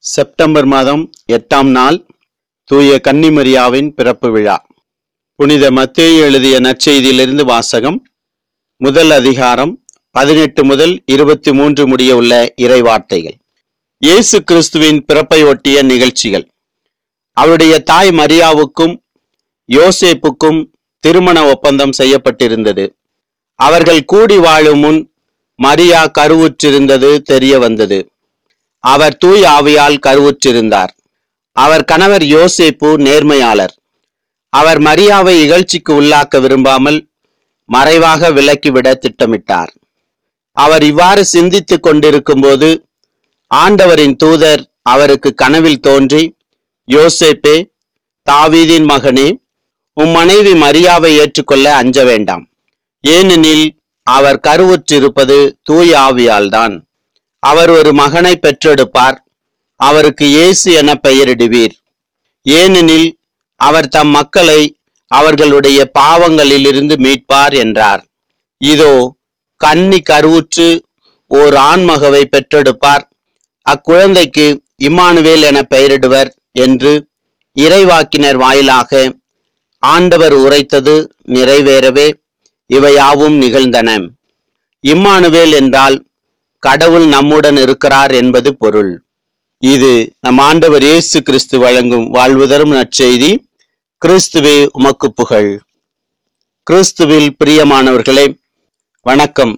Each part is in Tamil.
செப்டம்பர் மாதம் எட்டாம் நாள் தூய கன்னிமரியாவின் பிறப்பு விழா புனித மத்தேயு எழுதிய நற்செய்தியிலிருந்து வாசகம் முதல் அதிகாரம் பதினெட்டு முதல் இருபத்தி மூன்று முடிய உள்ள இறைவார்த்தைகள் இயேசு கிறிஸ்துவின் பிறப்பை ஒட்டிய நிகழ்ச்சிகள் அவருடைய தாய் மரியாவுக்கும் யோசேப்புக்கும் திருமண ஒப்பந்தம் செய்யப்பட்டிருந்தது அவர்கள் கூடி வாழும் முன் மரியா கருவுற்றிருந்தது தெரிய வந்தது அவர் தூய் ஆவியால் கருவுற்றிருந்தார் அவர் கணவர் யோசேப்பு நேர்மையாளர் அவர் மரியாவை இகழ்ச்சிக்கு உள்ளாக்க விரும்பாமல் மறைவாக விலக்கிவிட திட்டமிட்டார் அவர் இவ்வாறு சிந்தித்துக் கொண்டிருக்கும்போது ஆண்டவரின் தூதர் அவருக்கு கனவில் தோன்றி யோசேப்பே தாவீதின் மகனே உம் மனைவி மரியாவை ஏற்றுக்கொள்ள அஞ்ச வேண்டாம் ஏனெனில் அவர் கருவுற்றிருப்பது தூய் ஆவியால்தான் அவர் ஒரு மகனை பெற்றெடுப்பார் அவருக்கு இயேசு என பெயரிடுவீர் ஏனெனில் அவர் தம் மக்களை அவர்களுடைய பாவங்களிலிருந்து மீட்பார் என்றார் இதோ கன்னி கருவுற்று ஓர் ஆண்மகவை பெற்றெடுப்பார் அக்குழந்தைக்கு இம்மானுவேல் என பெயரிடுவர் என்று இறைவாக்கினர் வாயிலாக ஆண்டவர் உரைத்தது நிறைவேறவே இவையாவும் நிகழ்ந்தன இம்மானுவேல் என்றால் கடவுள் நம்முடன் இருக்கிறார் என்பது பொருள் இது நம் ஆண்டவர் இயேசு கிறிஸ்து வழங்கும் வாழ்வு தரும் நற்செய்தி கிறிஸ்துவே உமக்கு புகழ் கிறிஸ்துவில் பிரியமானவர்களே வணக்கம்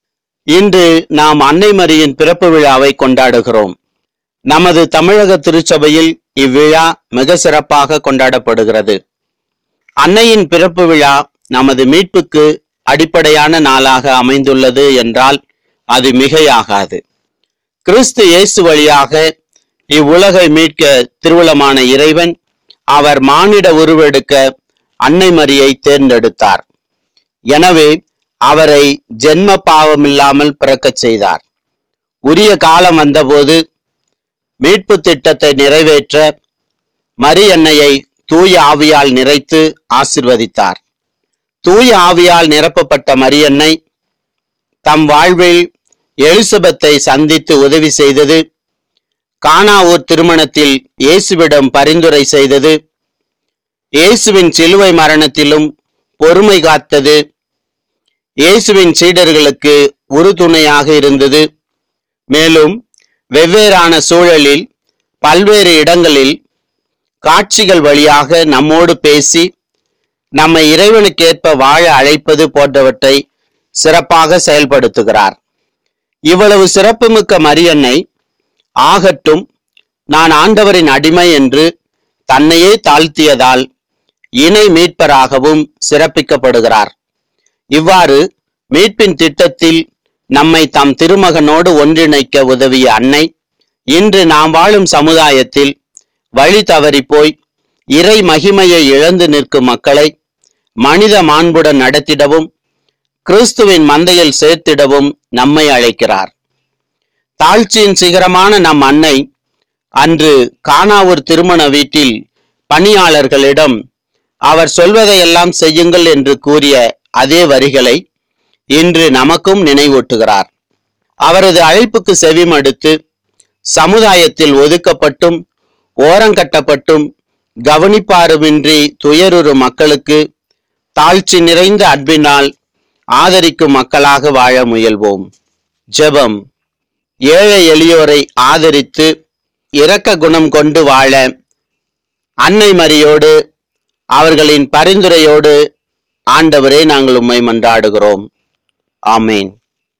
இன்று நாம் அன்னை மரியின் பிறப்பு விழாவை கொண்டாடுகிறோம் நமது தமிழக திருச்சபையில் இவ்விழா மிக சிறப்பாக கொண்டாடப்படுகிறது அன்னையின் பிறப்பு விழா நமது மீட்புக்கு அடிப்படையான நாளாக அமைந்துள்ளது என்றால் அது மிகையாகாது கிறிஸ்து இயேசு வழியாக இவ்வுலகை மீட்க திருவுளமான இறைவன் அவர் மானிட உருவெடுக்க அன்னை மரியை தேர்ந்தெடுத்தார் எனவே அவரை ஜென்ம பாவமில்லாமல் பிறக்கச் செய்தார் உரிய காலம் வந்தபோது மீட்பு திட்டத்தை நிறைவேற்ற மரி அன்னையை தூய ஆவியால் நிறைத்து ஆசிர்வதித்தார் தூய ஆவியால் நிரப்பப்பட்ட மரியன்னை தம் வாழ்வில் எலிசபெத்தை சந்தித்து உதவி செய்தது கானாவூர் திருமணத்தில் இயேசுவிடம் பரிந்துரை செய்தது இயேசுவின் சிலுவை மரணத்திலும் பொறுமை காத்தது இயேசுவின் சீடர்களுக்கு உறுதுணையாக இருந்தது மேலும் வெவ்வேறான சூழலில் பல்வேறு இடங்களில் காட்சிகள் வழியாக நம்மோடு பேசி நம்மை இறைவனுக்கேற்ப வாழ அழைப்பது போன்றவற்றை சிறப்பாக செயல்படுத்துகிறார் இவ்வளவு சிறப்புமிக்க மரியன்னை ஆகட்டும் நான் ஆண்டவரின் அடிமை என்று தன்னையே தாழ்த்தியதால் இணை மீட்பராகவும் சிறப்பிக்கப்படுகிறார் இவ்வாறு மீட்பின் திட்டத்தில் நம்மை தம் திருமகனோடு ஒன்றிணைக்க உதவிய அன்னை இன்று நாம் வாழும் சமுதாயத்தில் வழி தவறி போய் இறை மகிமையை இழந்து நிற்கும் மக்களை மனித மாண்புடன் நடத்திடவும் கிறிஸ்துவின் மந்தையில் சேர்த்திடவும் நம்மை அழைக்கிறார் தாழ்ச்சியின் சிகரமான நம் அன்னை அன்று கானாவூர் திருமண வீட்டில் பணியாளர்களிடம் அவர் சொல்வதையெல்லாம் செய்யுங்கள் என்று கூறிய அதே வரிகளை இன்று நமக்கும் நினைவூட்டுகிறார் அவரது அழைப்புக்கு செவிமடுத்து சமுதாயத்தில் ஒதுக்கப்பட்டும் ஓரங்கட்டப்பட்டும் கவனிப்பாருமின்றி துயருறு மக்களுக்கு தாழ்ச்சி நிறைந்த அன்பினால் ஆதரிக்கும் மக்களாக வாழ முயல்வோம் ஜெபம் ஏழை எளியோரை ஆதரித்து இரக்க குணம் கொண்டு வாழ அன்னை மரியோடு அவர்களின் பரிந்துரையோடு ஆண்டவரே நாங்கள் உம்மை மன்றாடுகிறோம் ஆமேன்